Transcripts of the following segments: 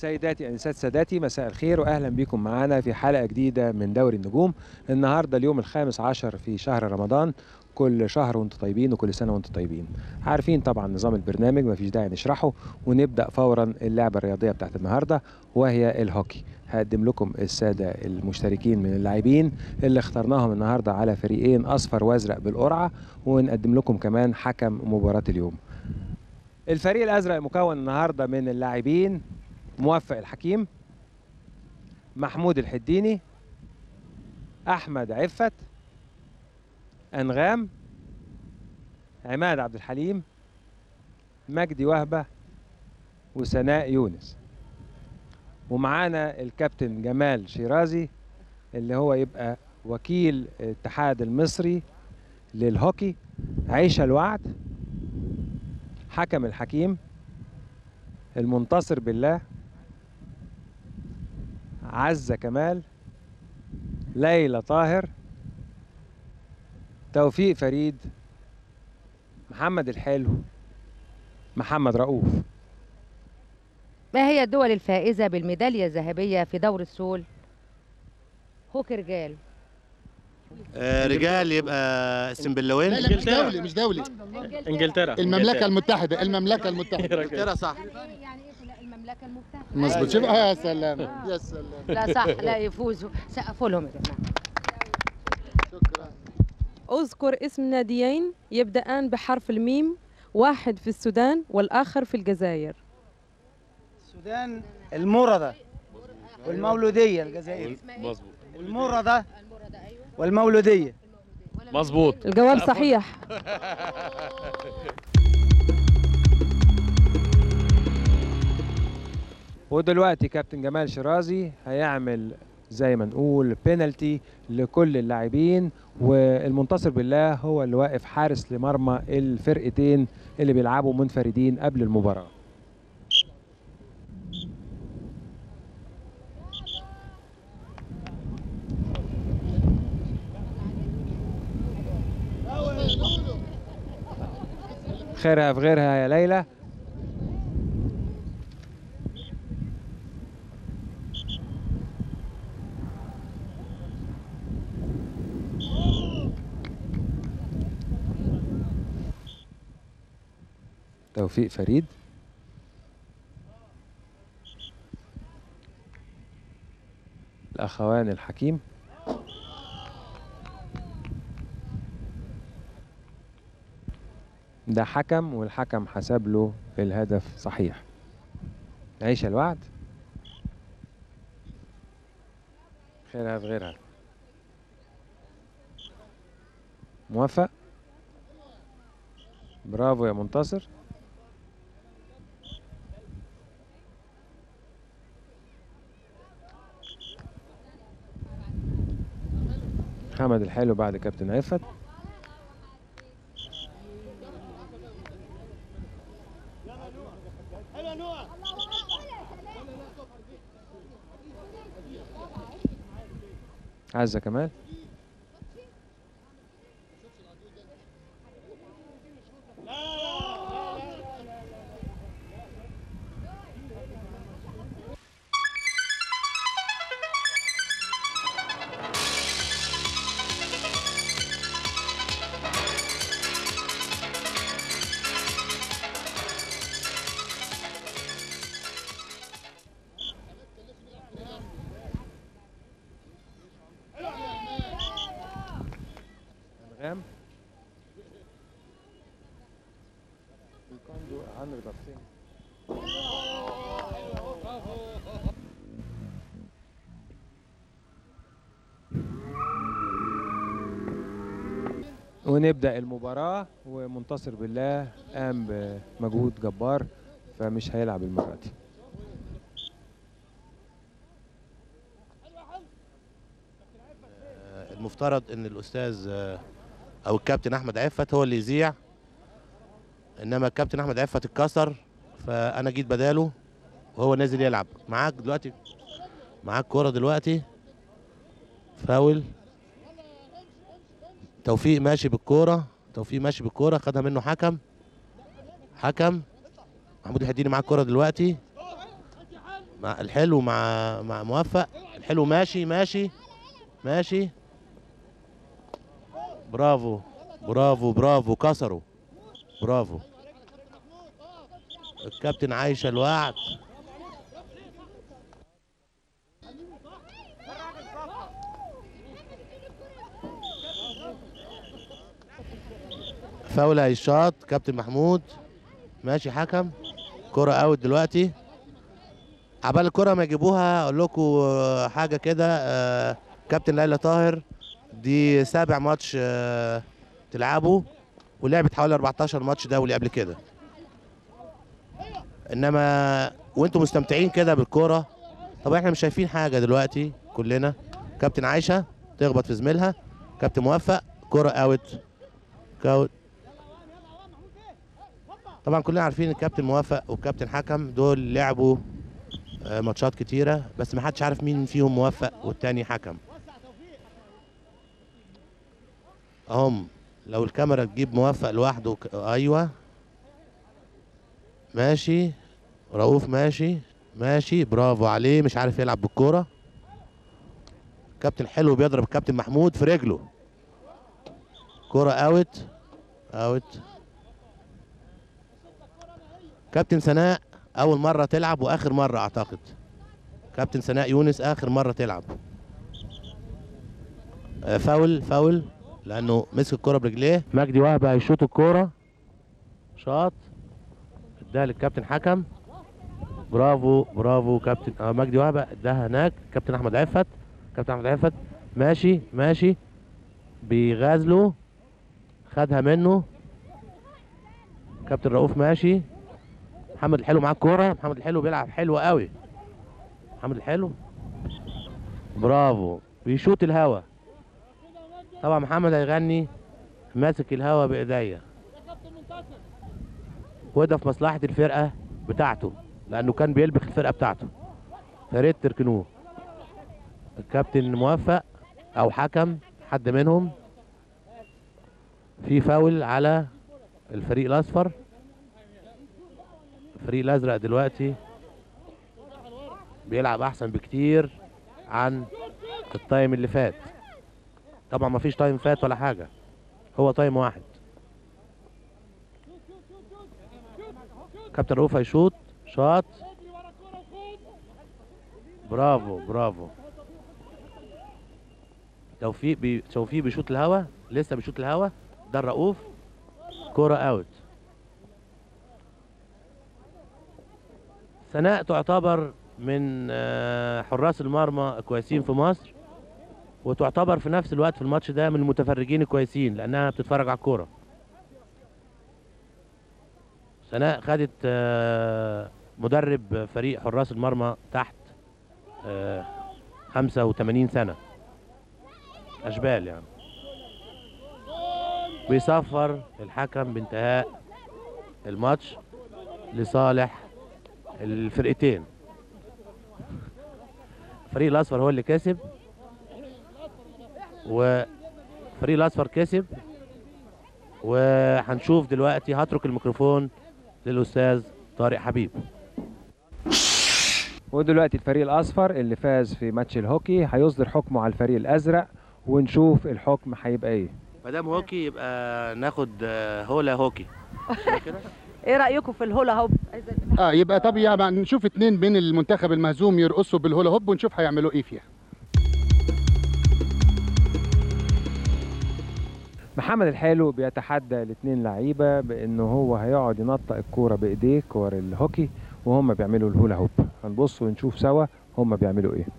سيداتي انسات سادتي مساء الخير واهلا بكم معنا في حلقه جديده من دوري النجوم النهارده اليوم الخامس عشر في شهر رمضان كل شهر وانتم طيبين وكل سنه وانتم طيبين عارفين طبعا نظام البرنامج مفيش داعي نشرحه ونبدا فورا اللعبه الرياضيه بتاعت النهارده وهي الهوكي هقدم لكم الساده المشتركين من اللاعبين اللي اخترناهم النهارده على فريقين اصفر وازرق بالقرعه ونقدم لكم كمان حكم مباراه اليوم الفريق الازرق مكون النهارده من اللاعبين موفق الحكيم محمود الحديني احمد عفت انغام عماد عبد الحليم مجدي وهبه وسناء يونس ومعانا الكابتن جمال شيرازي اللي هو يبقى وكيل الاتحاد المصري للهوكي عيشة الوعد حكم الحكيم المنتصر بالله عزة كمال ليلى طاهر توفيق فريد محمد الحلو محمد رؤوف ما هي الدول الفائزة بالميدالية الذهبية في دور السول؟ هوكي رجال آه، رجال يبقى السنبلاوين لا لا مش دولي مش دولي انجلترا المملكة المتحدة المملكة المتحدة كده صح يعني ايه المملكة المتحدة؟ مظبوط شوف آه، يا سلام يا سلام لا صح لا يفوزوا سقفوا لهم يا جماعة شكرا اذكر اسم ناديين يبدأان بحرف الميم واحد في السودان والآخر في الجزائر السودان الموردة والمولودية الجزائر مظبوط الموردة والمولودية مظبوط الجواب صحيح ودلوقتي كابتن جمال شيرازي هيعمل زي ما نقول بينالتي لكل اللاعبين والمنتصر بالله هو اللي واقف حارس لمرمى الفرقتين اللي بيلعبوا منفردين قبل المباراة خيرها في غيرها يا ليلى توفيق فريد الأخوان الحكيم ده حكم والحكم حسب له الهدف صحيح عيش الوعد خيرها في غيرها موفق برافو يا منتصر محمد الحلو بعد كابتن عفت عزة كمال انغام We can't do a hundred of things. ونبدأ المباراة ومنتصر بالله قام بمجهود جبار فمش هيلعب المرة دي آه، المفترض ان الاستاذ آه، او الكابتن احمد عفت هو اللي يذيع انما الكابتن احمد عفت اتكسر فانا جيت بداله وهو نازل يلعب معاك دلوقتي معاك كوره دلوقتي فاول توفيق ماشي بالكوره توفيق ماشي بالكوره خدها منه حكم حكم محمود الحديني معاك كوره دلوقتي مع الحلو مع مع موفق الحلو ماشي ماشي ماشي برافو برافو برافو كسروا برافو الكابتن عايشه الوعد فاول هيشاط كابتن محمود ماشي حكم كرة اوت دلوقتي عبال الكرة ما يجيبوها اقول لكم آه، حاجة كده آه، كابتن ليلى طاهر دي سابع ماتش آه، تلعبه ولعبت حوالي 14 ماتش دولي قبل كده انما وانتم مستمتعين كده بالكرة طب احنا مش شايفين حاجة دلوقتي كلنا كابتن عايشة تخبط في زميلها كابتن موفق كرة اوت كاوت طبعا كلنا عارفين الكابتن موفق والكابتن حكم دول لعبوا آه، ماتشات كتيرة بس ما حدش عارف مين فيهم موفق والتاني حكم اهم لو الكاميرا تجيب موفق لوحده ك... ايوه ماشي رؤوف ماشي ماشي برافو عليه مش عارف يلعب بالكوره كابتن حلو بيضرب الكابتن محمود في رجله كرة اوت اوت كابتن سناء اول مره تلعب واخر مره اعتقد كابتن سناء يونس اخر مره تلعب آه، فاول فاول لانه مسك الكره برجليه مجدي وهبه هيشوط الكوره شاط اداها للكابتن حكم برافو برافو كابتن آه مجدي وهبه اداها هناك كابتن احمد عفت كابتن احمد عفت ماشي ماشي بيغازله خدها منه كابتن رؤوف ماشي محمد الحلو معاه الكوره محمد الحلو بيلعب حلو قوي محمد الحلو برافو بيشوط الهوا طبعا محمد هيغني ماسك الهوا بايديا وده في مصلحه الفرقه بتاعته لانه كان بيلبخ الفرقه بتاعته يا ريت تركنوه الكابتن موفق او حكم حد منهم في فاول على الفريق الاصفر الفريق الازرق دلوقتي بيلعب احسن بكتير عن التايم اللي فات طبعا ما فيش تايم فات ولا حاجه هو تايم واحد كابتن رؤوف هيشوط شاط برافو برافو توفيق بي... توفيق بيشوط الهوا لسه بيشوط الهوا ده الرؤوف كرة اوت سناء تعتبر من آه، حراس المرمى كويسين في مصر وتعتبر في نفس الوقت في الماتش ده من المتفرجين الكويسين لانها بتتفرج على الكوره سناء خدت آه، مدرب فريق حراس المرمى تحت آه، 85 سنه اشبال يعني بيصفر الحكم بانتهاء الماتش لصالح الفرقتين الفريق الاصفر هو اللي كسب وفريق الاصفر كسب وهنشوف دلوقتي هترك الميكروفون للاستاذ طارق حبيب ودلوقتي الفريق الاصفر اللي فاز في ماتش الهوكي هيصدر حكمه على الفريق الازرق ونشوف الحكم هيبقى ايه ما دام هوكي يبقى ناخد آه، هولا هوكي كده ايه رايكم في الهولا هوب اه يبقى طب يعني نشوف اتنين من المنتخب المهزوم يرقصوا بالهولا هوب ونشوف هيعملوا ايه فيها محمد الحلو بيتحدى الاثنين لعيبه بانه هو هيقعد ينطق الكوره بايديه كور الهوكي وهم بيعملوا الهولا هوب هنبص ونشوف سوا هم بيعملوا ايه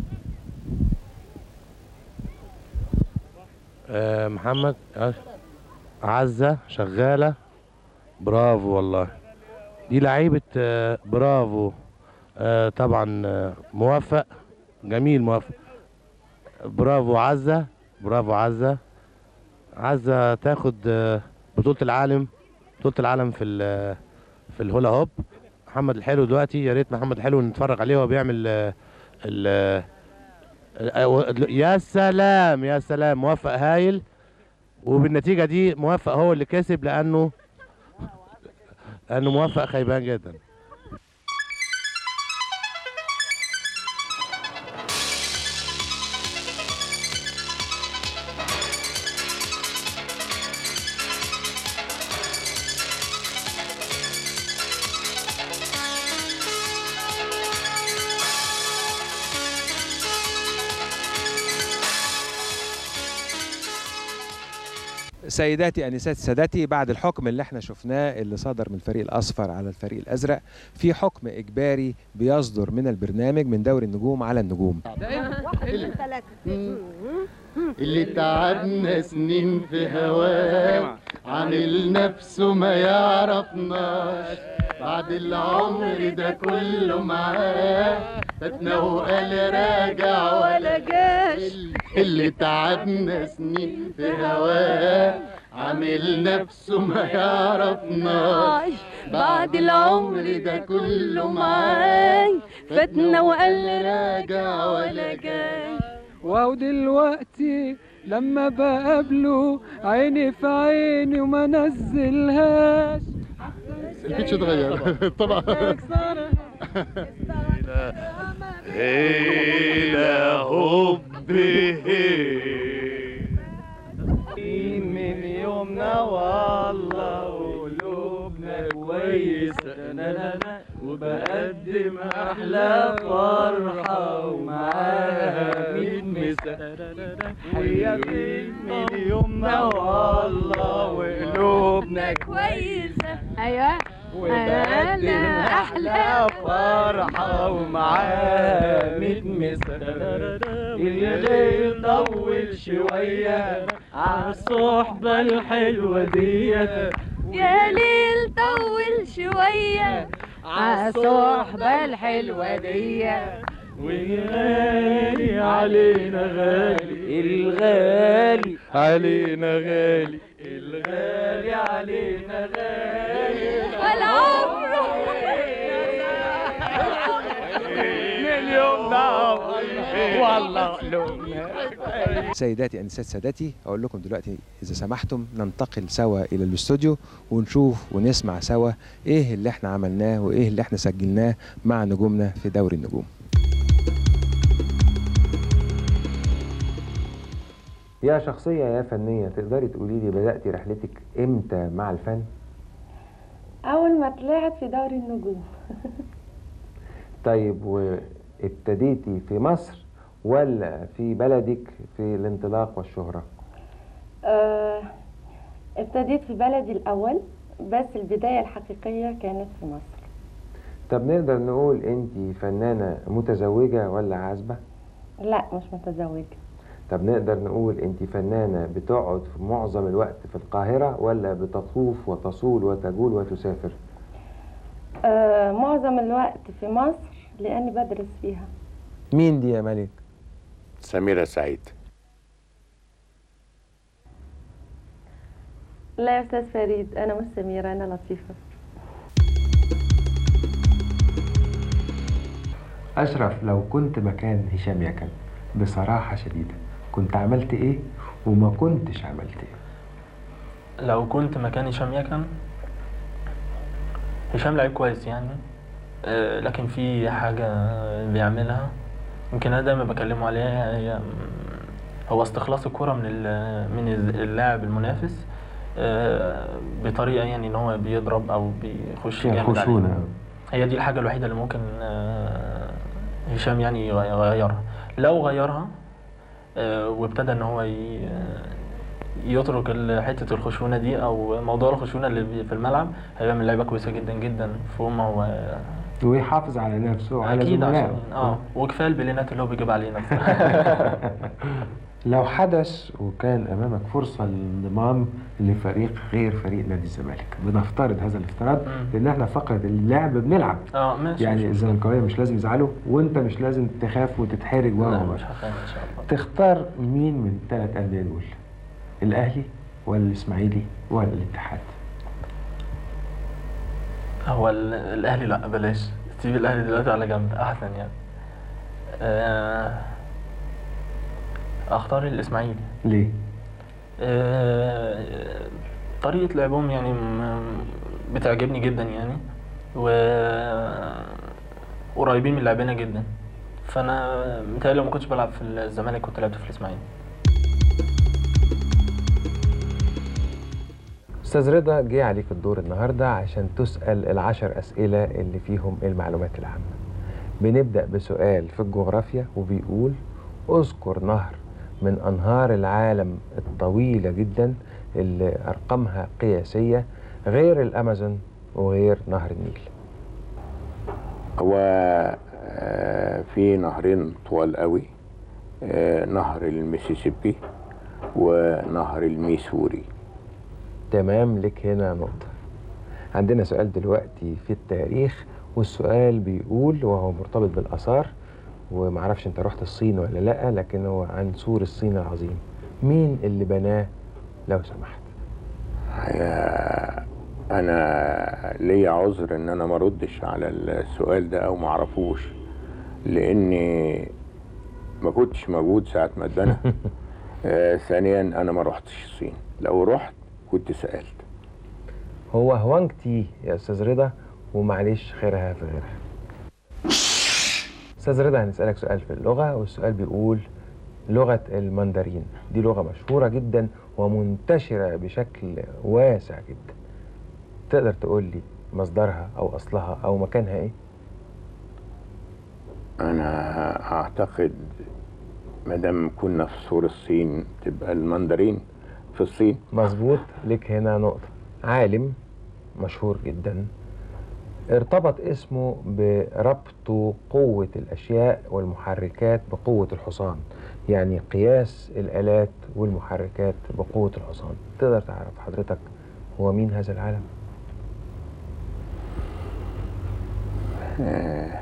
آه، محمد آه، عزة شغالة برافو والله دي لعيبة آه، برافو آه، طبعا آه، موفق جميل موفق برافو عزة برافو عزة عزة تاخد آه، بطولة العالم بطولة العالم في ال- في الهولا هوب محمد الحلو دلوقتي يا ريت محمد الحلو نتفرج عليه وهو بيعمل آه، ال آه، يا سلام يا سلام موفق هايل وبالنتيجه دي موفق هو اللي كسب لانه لانه موفق خيبان جدا سيداتي انسات سادتي بعد الحكم اللي احنا شفناه اللي صدر من الفريق الاصفر على الفريق الازرق في حكم اجباري بيصدر من البرنامج من دوري النجوم على النجوم اللي تعبنا سنين في هواه عامل نفسه ما يعرفناش بعد العمر ده كله معاه فاتنا وقال راجع ولا جاش اللي تعبنا سنين في هواه عامل نفسه ما يعرفناش بعد العمر ده كله معاه فاتنا وقال راجع ولا جاش واو دلوقتي لما بقابله عيني في عيني وما نزلهاش البيتش اتغير طبعا هيلا حبي من يومنا والله وقلوبنا كويسة نانا وبقدم أحلى فرحة ومعاها ميت مسا حياتي من يومنا والله وقلوبنا كويسة أيوة وبقدم أحلى فرحة ومعاها ميت مسا اللي يطول شوية عالصحبة الحلوة ديت يا ليل طول شوية عالصحبة الحلوة دي وغالي علينا غالي الغالي علينا غالي الغالي علينا غالي والعمر من يومنا والله لومنا سيداتي انسات سادتي اقول لكم دلوقتي اذا سمحتم ننتقل سوا الى الاستوديو ونشوف ونسمع سوا ايه اللي احنا عملناه وايه اللي احنا سجلناه مع نجومنا في دوري النجوم يا شخصية يا فنية تقدري تقولي لي بدأتي رحلتك امتى مع الفن؟ أول ما طلعت في دوري النجوم طيب وابتديتي في مصر ولا في بلدك في الانطلاق والشهرة؟ آه، ابتديت في بلدي الأول بس البداية الحقيقية كانت في مصر طب نقدر نقول انت فنانة متزوجة ولا عازبة؟ لا مش متزوجة طب نقدر نقول انت فنانة بتقعد في معظم الوقت في القاهرة ولا بتطوف وتصول وتجول وتسافر؟ آه، معظم الوقت في مصر لأني بدرس فيها مين دي يا ملك؟ سميرة سعيد لا يا أستاذ فريد أنا مش سميرة أنا لطيفة أشرف لو كنت مكان هشام يكن بصراحة شديدة كنت عملت إيه وما كنتش عملت إيه؟ لو كنت مكان هشام يكن هشام لعيب كويس يعني آه، لكن في حاجة بيعملها يمكن أنا دايما بكلمه عليها هي هو استخلاص الكرة من ال- من اللاعب المنافس آه، بطريقة يعني إن هو بيضرب أو بيخش فيها جامد عليه. خشونة هي دي الحاجة الوحيدة اللي ممكن آه، هشام يعني يغيرها لو غيرها آه، وابتدى ان هو ي- يترك ال- حتة الخشونة دي او موضوع الخشونة اللي بي- في الملعب هيبقى من لعيبة كويسة جدا جدا فوق ما هو ويحافظ على نفسه وعلى اكيد زملائه عشان اه وكفايه البلينات اللي هو بيجيب علينا لو حدث وكان امامك فرصه للانضمام لفريق غير فريق نادي الزمالك بنفترض هذا الافتراض لان احنا فقره اللعب بنلعب اه ماشي يعني مش الزملكاويه مش لازم يزعلوا وانت مش لازم تخاف وتتحرج لا و مش هخاف ان شاء الله تختار مين من الثلاث انديه دول الاهلي ولا الاسماعيلي ولا الاتحاد هو ال- الاهلي لا بلاش سيب الاهلي دلوقتي على جنب احسن يعني آه، اختار الاسماعيلي ليه آه، طريقة لعبهم يعني م- بتعجبني جدا يعني و قريبين من لعبنا جدا فانا متهيألي لو ما كنتش بلعب في الزمالك كنت لعبت في الاسماعيلي استاذ رضا جه عليك الدور النهارده عشان تسال العشر اسئله اللي فيهم المعلومات العامه بنبدا بسؤال في الجغرافيا وبيقول اذكر نهر من انهار العالم الطويله جدا اللي أرقامها قياسية غير الأمازون وغير نهر النيل هو آه، في نهرين طوال قوي آه، نهر الميسيسيبي ونهر الميسوري تمام لك هنا نقطة عندنا سؤال دلوقتي في التاريخ والسؤال بيقول وهو مرتبط بالآثار ومعرفش انت رحت الصين ولا لأ لكن هو عن سور الصين العظيم مين اللي بناه لو سمحت آه، انا ليا عذر ان انا ما ردش على السؤال ده او ما اعرفوش لاني ما كنتش موجود ساعه ما اتبنى آه، ثانيا انا ما رحتش الصين لو رحت كنت سالت هو هوانج تي يا استاذ رضا ومعلش خيرها في غيرها استاذ رضا هنسالك سؤال في اللغه والسؤال بيقول لغه المندرين دي لغه مشهوره جدا ومنتشره بشكل واسع جدا تقدر تقول لي مصدرها او اصلها او مكانها ايه انا اعتقد ما دام كنا في سور الصين تبقى المندرين في الصين مظبوط لك هنا نقطة عالم مشهور جدا ارتبط اسمه بربط قوة الأشياء والمحركات بقوة الحصان يعني قياس الآلات والمحركات بقوة الحصان تقدر تعرف حضرتك هو مين هذا العالم؟ آه،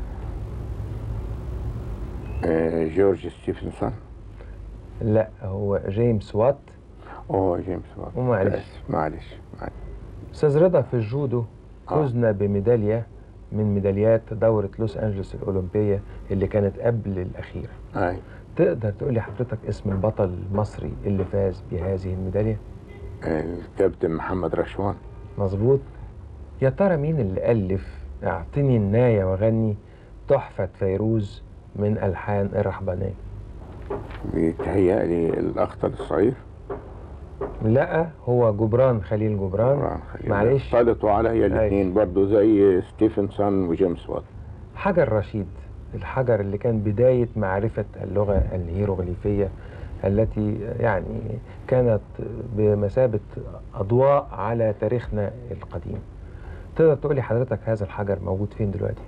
آه، جورج ستيفنسون لا هو جيمس وات اوه جيمس وات ومعلش. آسف، معلش معلش أستاذ رضا في الجودو فزنا بميدالية من ميداليات دورة لوس أنجلوس الأولمبية اللي كانت قبل الأخيرة أي تقدر تقول لي حضرتك اسم البطل المصري اللي فاز بهذه الميدالية؟ الكابتن محمد رشوان مظبوط يا ترى مين اللي ألف اعطني الناية وغني تحفة فيروز من ألحان الرحبانية بيتهيألي الأخطر الصغير لا هو جبران خليل جبران معلش طالت عليا الاثنين برضو زي ستيفنسون وجيمس وات حجر رشيد الحجر اللي كان بداية معرفة اللغة الهيروغليفية التي يعني كانت بمثابة أضواء على تاريخنا القديم تقدر تقول لي حضرتك هذا الحجر موجود فين دلوقتي؟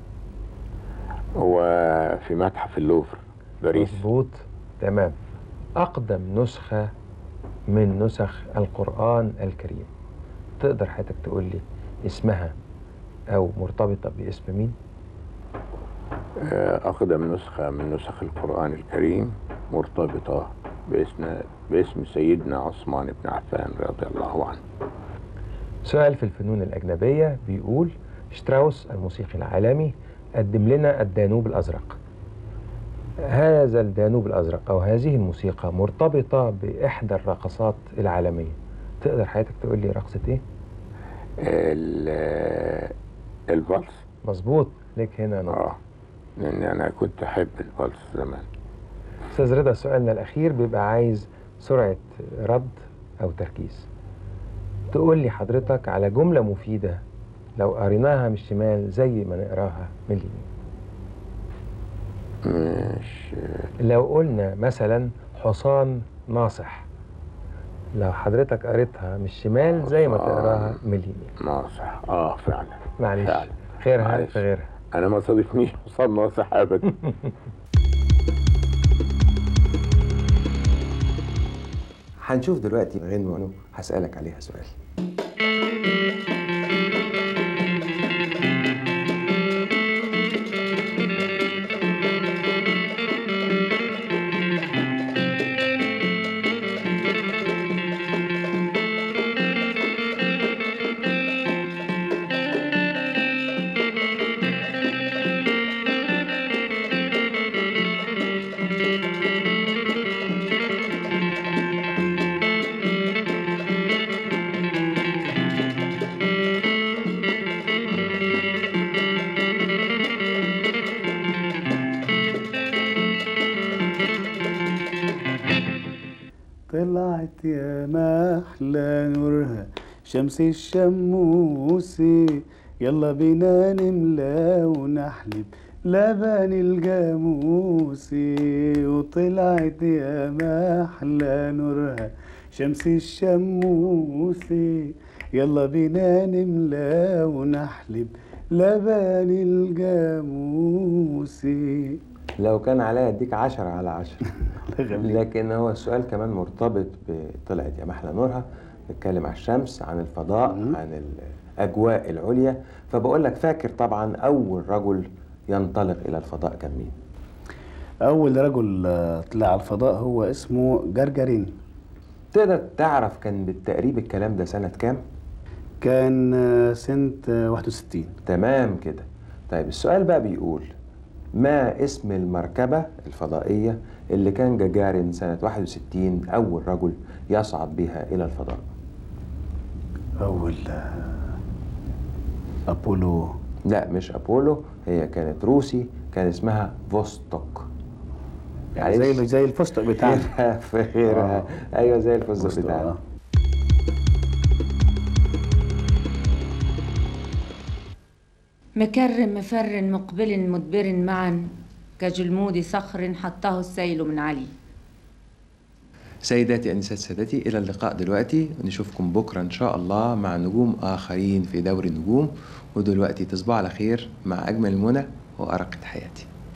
هو في متحف اللوفر باريس مظبوط تمام أقدم نسخة من نسخ القرآن الكريم تقدر حضرتك تقول لي اسمها أو مرتبطة باسم مين؟ آه، أقدم نسخة من نسخ القرآن الكريم مرتبطة باسم باسم سيدنا عثمان بن عفان رضي الله عنه سؤال في الفنون الأجنبية بيقول شتراوس الموسيقي العالمي قدم لنا الدانوب الأزرق هذا الدانوب الأزرق أو هذه الموسيقى مرتبطة بإحدى الرقصات العالمية تقدر حضرتك تقول لي رقصة إيه؟ ال- الفالس مظبوط ليك هنا نقطة اه لأن أنا كنت أحب الفالس زمان أستاذ رضا سؤالنا الأخير بيبقى عايز سرعة رد أو تركيز تقول لي حضرتك على جملة مفيدة لو قريناها من الشمال زي ما نقراها من اليمين مش لو قلنا مثلا حصان ناصح لو حضرتك قريتها من الشمال زي ما تقراها من اليمين ناصح اه فعلا معلش فعلا. خيرها معلش. في غيرها أنا ما صادفنيش حصان ناصح أبدا هنشوف دلوقتي غنوة هسألك عليها سؤال طلعت يا محلى نورها شمس الشموسي يلا بينا نملى ونحلب لبن الجاموسي وطلعت يا محلى نورها شمس الشموسي يلا بينا نملى ونحلب لبن الجاموسي لو كان عليا اديك عشرة على عشرة يخليك. لكن هو السؤال كمان مرتبط بطلعت يا محلى نورها بتكلم عن الشمس عن الفضاء عن الاجواء العليا فبقول لك فاكر طبعا اول رجل ينطلق الى الفضاء كان مين أول رجل آه، طلع على الفضاء هو اسمه جرجرين تقدر تعرف كان بالتقريب الكلام ده سنة كام كان آه، سنة آه، 61 تمام كده طيب السؤال بقى بيقول ما اسم المركبة الفضائية اللي كان جاجارين سنة 61 أول رجل يصعد بها إلى الفضاء أول آه، أبولو لا مش أبولو هي كانت روسي كان اسمها فوستوك يعني زي زي الفستق بتاعنا غيرها في غيرها أيوه زي الفستق فستق، بتاعنا آه. مكر مفر مقبل مدبر معا كجلمود صخر حطه السيل من علي سيداتي أنسات سادتي إلى اللقاء دلوقتي ونشوفكم بكرة إن شاء الله مع نجوم آخرين في دوري النجوم ودلوقتي تصبحوا على خير مع أجمل المنى وأرق حياتي